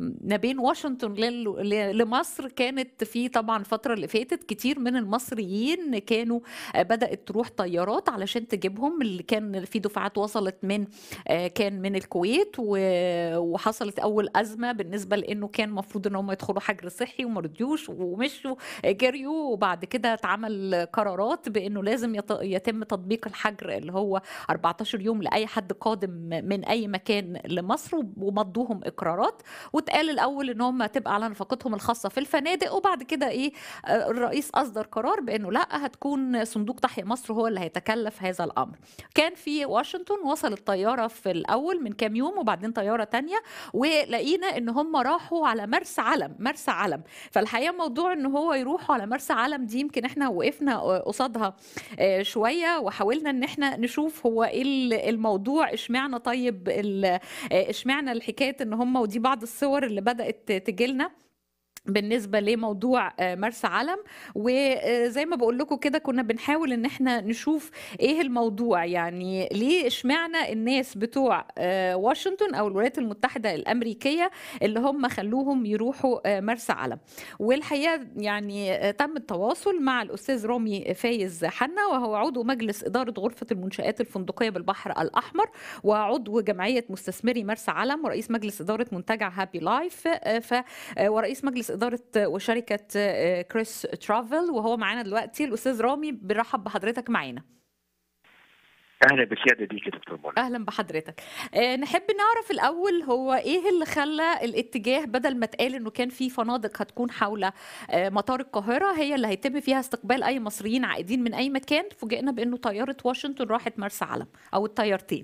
ما بين واشنطن لمصر كانت في طبعا الفتره اللي فاتت كتير من المصريين كانوا بدات تروح طيارات علشان تجيبهم اللي كان في دفعات وصلت من كان من الكويت وحصلت اول ازمه بالنسبه لانه كان المفروض ان هم يدخلوا حجر صحي وما رضيوش ومشوا جريوا وبعد كده اتعمل قرارات بانه لازم يتم تطبيق الحجر اللي هو 14 يوم لاي حد قادم من اي مكان لمصر ومضوهم اقرارات واتقال الاول ان هم تبقى على نفقتهم الخاصه في الفنادق وبعد كده ايه الرئيس اصدر قرار بانه لا هتكون صندوق تحيا مصر هو اللي هيتكلف هذا الامر كان في واشنطن وصلت طياره في الاول من كام يوم وبعدين طياره تانية ولقينا ان هم راحوا على مرسى علم مرسى علم فالحقيقه موضوع ان هو يروحوا على مرسى علم دي يمكن احنا وقفنا قصادها شويه وحاولنا ان احنا نشوف هو ايه الموضوع اشمعنى طيب اشمعنى الحكايه ان هم ودي بعض الصور اللي بدات تجيلنا بالنسبة لموضوع مرسى علم وزي ما بقول لكم كده كنا بنحاول ان احنا نشوف ايه الموضوع يعني ليه اشمعنى الناس بتوع واشنطن او الولايات المتحدة الامريكية اللي هم خلوهم يروحوا مرسى علم والحقيقة يعني تم التواصل مع الاستاذ رامي فايز حنا وهو عضو مجلس ادارة غرفة المنشآت الفندقية بالبحر الاحمر وعضو جمعية مستثمري مرسى علم ورئيس مجلس ادارة منتجع هابي لايف ف ورئيس مجلس اداره وشركه كريس ترافل وهو معانا دلوقتي الاستاذ رامي بنرحب بحضرتك معانا اهلا بسياده ديك يا دكتور منى اهلا بحضرتك أه نحب نعرف الاول هو ايه اللي خلى الاتجاه بدل ما اتقال انه كان في فنادق هتكون حول أه مطار القاهره هي اللي هيتم فيها استقبال اي مصريين عائدين من اي مكان فوجئنا بانه طياره واشنطن راحت مرسى علم او الطيارتين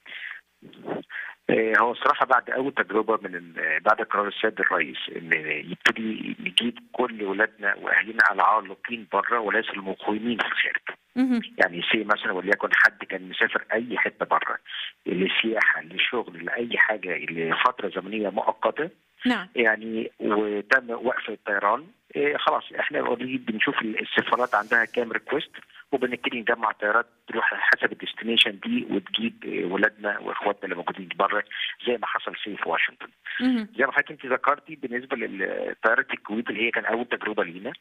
هو الصراحه بعد اول تجربه من بعد قرار السيد الرئيس ان يبتدي نجيب كل ولادنا واهالينا العالقين بره وليس المقيمين في الخارج. يعني سي مثلا وليكن حد كان مسافر اي حته بره لسياحه لشغل لاي حاجه لفتره زمنيه مؤقته نعم يعني وتم وقف الطيران إيه خلاص احنا اوريدي بنشوف السفارات عندها كام ريكوست وبنبتدي نجمع طيارات تروح حسب الديستنيشن دي وتجيب ولادنا واخواتنا اللي موجودين بره زي ما حصل سي في واشنطن. زي ما حضرتك انت ذكرتي بالنسبه لطياره الكويت اللي هي كان اول تجربه لينا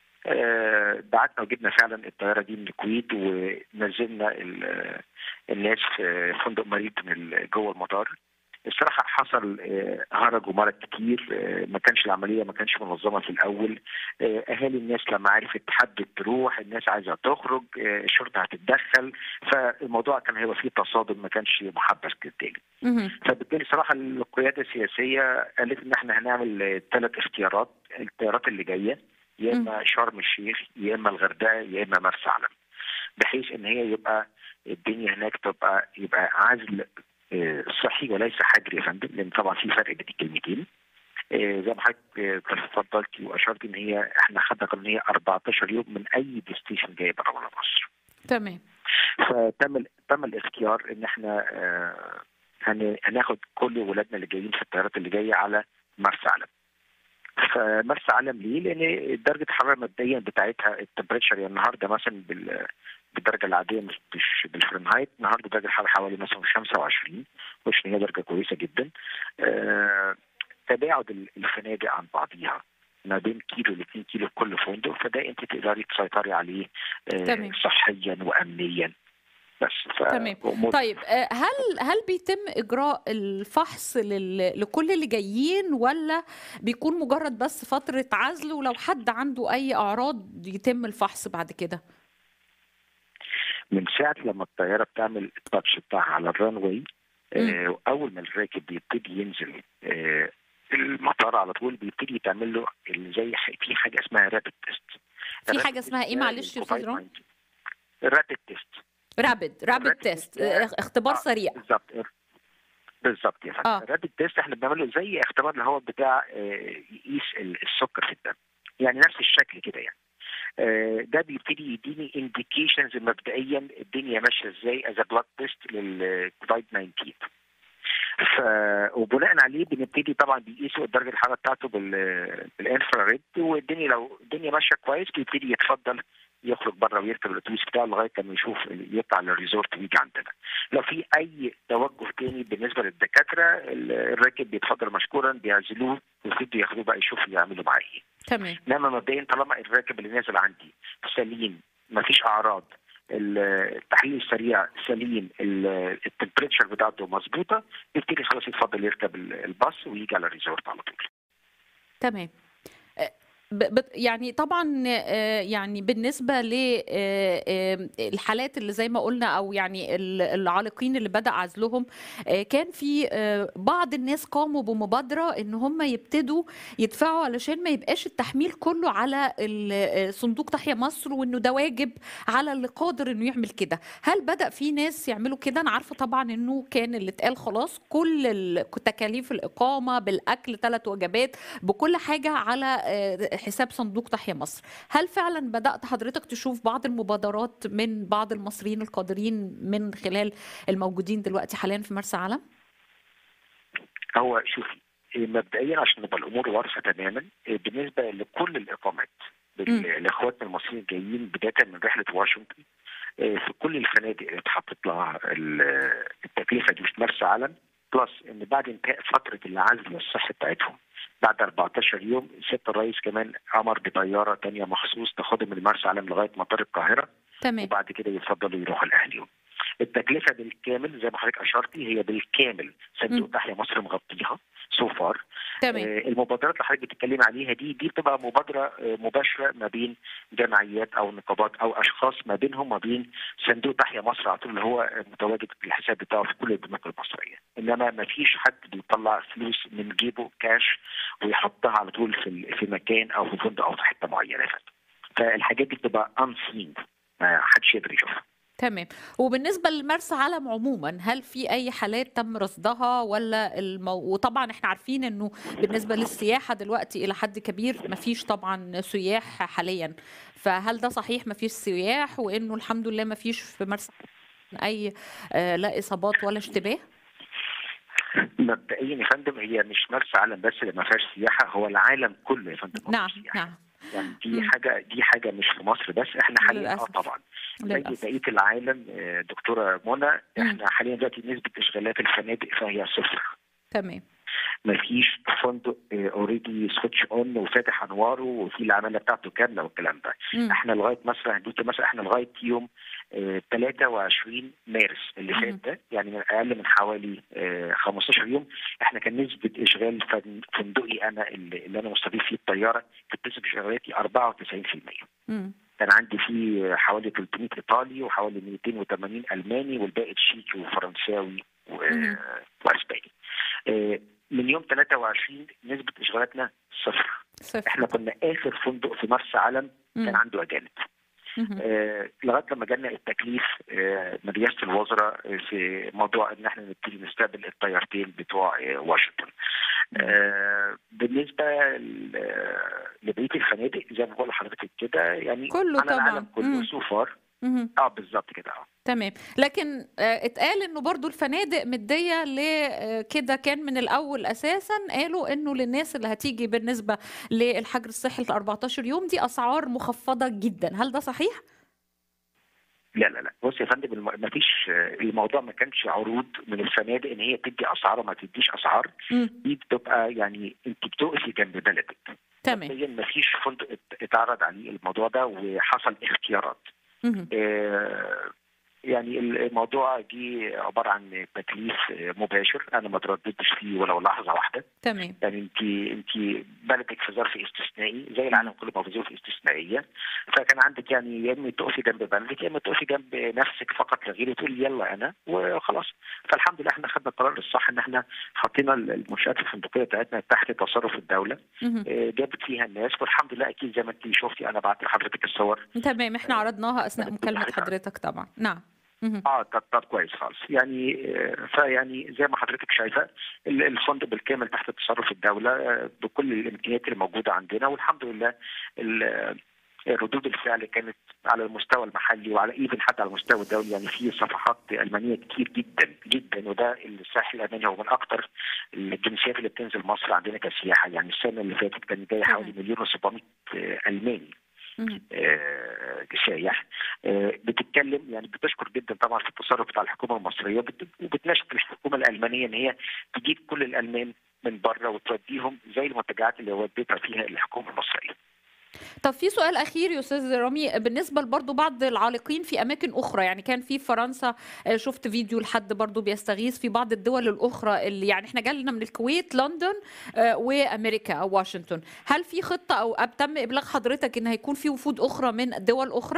آه بعتنا وجبنا فعلا الطياره دي من الكويت ونزلنا الناس في فندق ماريتن جوه المطار الصراحه حصل هرج ومرض كتير ما كانش العمليه ما كانش منظمه في الاول اهالي الناس لما عرفت تحدد تروح الناس عايزه تخرج الشرطه هتتدخل فالموضوع كان هيبقى فيه تصادم ما كانش محبس بالتالي فبالتالي صراحه القياده السياسيه قالت ان احنا هنعمل ثلاث اختيارات الطيارات اللي جايه يا اما شرم الشيخ يا اما الغردقه يا اما مرسى علم بحيث ان هي يبقى الدنيا هناك تبقى يبقى عزل صحي وليس حجر يا فندم لان طبعا في فرق بين الكلمتين زي ما حضرتك تفضلتي واشرتي ان هي احنا خدنا ان هي 14 يوم من اي ديستيشن جايه بره مصر. تمام. فتم تم الاختيار ان احنا هناخد كل ولادنا اللي جايين في الطيارات اللي جايه على مرسى علم. فمرسى علم ليه؟ لان درجه الحراره المبدئيه بتاعتها التمبريتشر يعني النهارده مثلا بال بالدرجه العاديه مش بالفرنهايت النهارده درجه الحراره حوالي مثلا 25 وش هي درجه كويسه جدا آه تباعد الفنادق عن بعضيها ما بين كيلو ل 2 كيلو في كل فندق فده انت تقدري تسيطري عليه آه صحيا وامنيا بس ف... تمام طيب هل هل بيتم اجراء الفحص لل... لكل اللي جايين ولا بيكون مجرد بس فتره عزل ولو حد عنده اي اعراض يتم الفحص بعد كده؟ من ساعه لما الطياره بتعمل التاتش بتاعها على الران واي آه اول ما الراكب بيبتدي ينزل آه المطار على طول بيبتدي يتعمل له زي في حاجه اسمها رابid تيست في حاجه اسمها ايه معلش يا استاذ رام؟ رابid تيست رابد رابد تيست اختبار آه سريع بالظبط بالظبط يا فندم آه. الرابد تيست احنا بنعمله زي اختبار اللي هو بتاع يقيس السكر في الدم يعني نفس الشكل كده يعني ده بيبتدي يديني انديكيشنز مبدئيا الدنيا ماشيه ازاي از بلاد تيست للكوفيد 19 ف وبناء عليه بنبتدي طبعا بيقيسوا درجه الحراره بتاعته بال... بالانفراريد والدنيا لو الدنيا ماشيه كويس بيبتدي يتفضل يخرج بره ويركب الاتوبيس بتاعه لغايه لما يشوف يطلع للريزورت ويجي عندنا. لو في اي توجه تاني بالنسبه للدكاتره الراكب بيتفضل مشكورا بيعزلوه ويبتدوا ياخدوه بقى يشوفوا يعملوا معاه ايه تمام انما مبدئيا طالما الراكب اللي نازل عندي سليم ما فيش اعراض التحليل السريع سليم التمبريتشر بتاعته مظبوطه يبتدي خلاص يتفضل يركب الباص ويجي على الريزورت على طول تمام يعني طبعا يعني بالنسبه للحالات اللي زي ما قلنا او يعني العالقين اللي بدا عزلهم كان في بعض الناس قاموا بمبادره ان هم يبتدوا يدفعوا علشان ما يبقاش التحميل كله على صندوق تحيا مصر وانه ده واجب على اللي قادر انه يعمل كده هل بدا في ناس يعملوا كده انا عارفه طبعا انه كان اللي اتقال خلاص كل تكاليف الاقامه بالاكل ثلاث وجبات بكل حاجه على حساب صندوق تحيا مصر هل فعلا بدأت حضرتك تشوف بعض المبادرات من بعض المصريين القادرين من خلال الموجودين دلوقتي حاليا في مرسى علم هو شوفي مبدئيا عشان نبقى الامور واضحه تماما بالنسبه لكل الاقامات لاخواتنا المصريين الجايين بدايه من رحله واشنطن في كل الفنادق اللي اتحطت لها التكلفه دي في مرسى علم بلس ان بعد انتهاء فتره العزل الصحي بتاعتهم بعد 14 يوم سياده الرئيس كمان امر بطياره ثانيه مخصوص تاخدهم من مرسى علم لغايه مطار القاهره تمام وبعد كده يفضلوا يروحوا لاهلهم. التكلفه بالكامل زي ما حضرتك اشرتي هي بالكامل صندوق تحيا مصر مغطيها سو so فار تمام آه المبادرات اللي حضرتك بتتكلمي عليها دي دي بتبقى مبادره آه مباشره ما بين جمعيات او نقابات او اشخاص ما بينهم وما بين صندوق تحيا مصر على طول اللي هو متواجد في الحساب بتاعه في كل البنوك المصريه انما ما فيش حد بيطلع فلوس من جيبه كاش ويحطها على طول في في مكان او في فندق او في حته معينه فالحاجات دي بتبقى انسين ما حدش يقدر يشوفها تمام وبالنسبه لمرسى علم عموما هل في اي حالات تم رصدها ولا المو... وطبعا احنا عارفين انه بالنسبه للسياحه دلوقتي الى حد كبير ما فيش طبعا سياح حاليا فهل ده صحيح ما فيش سياح وانه الحمد لله ما فيش في مرسى اي آه لا اصابات ولا اشتباه مبدئيا يا فندم هي مش مرسى علم بس اللي ما فيهاش سياحه هو العالم كله يا فندم نعم نعم يعني دي حاجه دي حاجه مش في مصر بس احنا حاليا اه طبعا زي بقيه العالم دكتوره منى احنا حاليا دلوقتي نسبه اشغالات الفنادق فهي صفر تمام ما فيش فندق اوريدي سويتش اون وفاتح انواره وفي العماله بتاعته كامله والكلام ده مم. احنا لغايه مثلا هديك مثلا احنا لغايه يوم اه 23 مارس اللي فات ده يعني من اقل من حوالي اه 15 يوم احنا كان نسبه اشغال فندقي انا اللي, اللي انا مستضيف فيه الطياره كانت نسبه اشغالاتي 94% مم. كان عندي فيه حوالي 300 ايطالي وحوالي 280 الماني والباقي تشيكي وفرنساوي واسباني اه من يوم 23 نسبة إشغالاتنا صفر. صفر احنا كنا آخر فندق في مرسى علم كان عنده أجانب. آه لغايه لما جالنا التكليف آه من رئاسه الوزراء في موضوع ان احنا نبتدي نستقبل الطيارتين بتوع آه واشنطن. آه بالنسبه لبقيه الفنادق زي ما بقول لحضرتك كده يعني كله على طبعا العالم كله سوفار اه بالظبط كده اه تمام لكن اتقال انه برضو الفنادق مديه لكده كان من الاول اساسا قالوا انه للناس اللي هتيجي بالنسبه للحجر الصحي ل 14 يوم دي اسعار مخفضه جدا هل ده صحيح؟ لا لا لا بص يا فندم ما فيش الموضوع ما كانش عروض من الفنادق ان هي تدي اسعار وما تديش اسعار دي بتبقى يعني انت بتقفي جنب بلدك تمام ما فيش فندق اتعرض عليه الموضوع ده وحصل اختيارات آه يعني الموضوع جه عباره عن تكليف مباشر انا ما ترددتش فيه ولو لحظه واحده تمام يعني انت انت بلدك في ظرف استثنائي زي العالم كله ما في ظروف استثنائيه فكان عندك يعني يا اما تقفي جنب بلدك يا اما تقفي جنب نفسك فقط لا غير تقولي يلا انا وخلاص فالحمد لله احنا خدنا القرار الصح ان احنا حطينا المنشات الفندقيه بتاعتنا تحت تصرف الدوله جابت فيها الناس والحمد لله اكيد زي ما انت شفتي انا بعت لحضرتك الصور تمام احنا عرضناها اثناء مكالمه حضرتك طبعا نعم اه طب طب كويس خالص يعني فيعني زي ما حضرتك شايفه الفندق بالكامل تحت تصرف الدوله بكل الامكانيات اللي موجوده عندنا والحمد لله ردود الفعل كانت على المستوى المحلي وعلى ايفن حتى على المستوى الدولي يعني في صفحات المانيه كتير جدا جدا وده الساحل الالماني هو من اكثر الجنسيات اللي بتنزل مصر عندنا كسياحه يعني السنه اللي فاتت كان جاي حوالي مليون و700 الماني آه سايح آه بتتكلم يعني بتشكر جدا طبعا في التصرف بتاع الحكومه المصريه وبتناشد الحكومه الالمانيه ان هي تجيب كل الالمان من بره وتوديهم زي المنتجعات اللي وديتها فيها الحكومه المصريه. طب في سؤال اخير يا استاذ رامي بالنسبه لبرضه بعض العالقين في اماكن اخرى يعني كان في فرنسا شفت فيديو لحد برضه بيستغيث في بعض الدول الاخرى اللي يعني احنا جالنا من الكويت لندن وامريكا او واشنطن هل في خطه او تم ابلاغ حضرتك ان هيكون في وفود اخرى من دول اخرى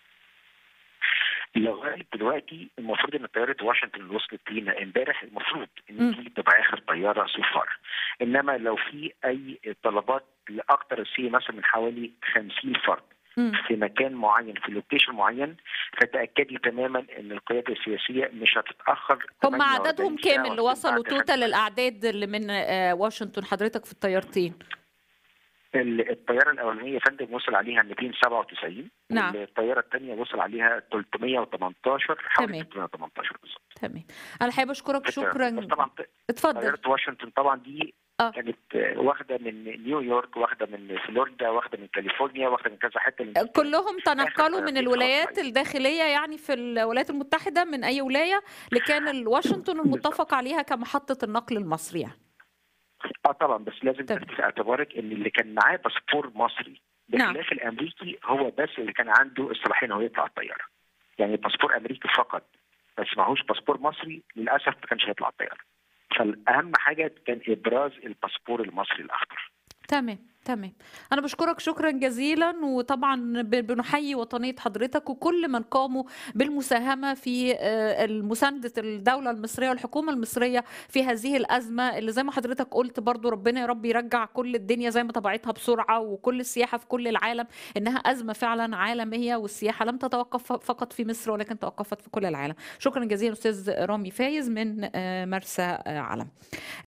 لغايه دلوقتي المفروض ان طياره واشنطن اللي وصلت لينا امبارح المفروض ان دي تبقى اخر طياره سفر انما لو في اي طلبات لاكثر سي مثلا من حوالي 50 فرد م. في مكان معين في لوكيشن معين فتاكدي تماما ان القياده السياسيه مش هتتاخر هم عددهم كام اللي وصلوا توتال الاعداد اللي من واشنطن حضرتك في الطيارتين الطياره الاولانيه فندم وصل عليها 297 نعم الطياره الثانيه وصل عليها 318 حوالي 318 بالظبط تمام انا حابب اشكرك شكرا بس طبعا اتفضل طياره واشنطن طبعا دي آه. كانت واخده من نيويورك واخده من فلوريدا واخده من كاليفورنيا واخده من كذا حته كلهم تنقلوا من الولايات الداخليه يعني في الولايات المتحده من اي ولايه لكان واشنطن المتفق عليها كمحطه النقل المصري يعني. اه طبعا بس لازم تاخدي في اعتبارك ان اللي كان معاه باسبور مصري بخلاف نعم. الامريكي هو بس اللي كان عنده الصلاحيه انه يطلع الطياره يعني باسبور امريكي فقط بس معهوش باسبور مصري للاسف ما كانش هيطلع الطياره فالاهم حاجه كان ابراز الباسبور المصري الاخضر تمام تمام أنا بشكرك شكرا جزيلا وطبعا بنحيي وطنية حضرتك وكل من قاموا بالمساهمة في مساندة الدولة المصرية والحكومة المصرية في هذه الأزمة اللي زي ما حضرتك قلت برضو ربنا يا رب يرجع كل الدنيا زي ما طبيعتها بسرعة وكل السياحة في كل العالم إنها أزمة فعلا عالمية والسياحة لم تتوقف فقط في مصر ولكن توقفت في كل العالم شكرا جزيلا أستاذ رامي فايز من مرسى علم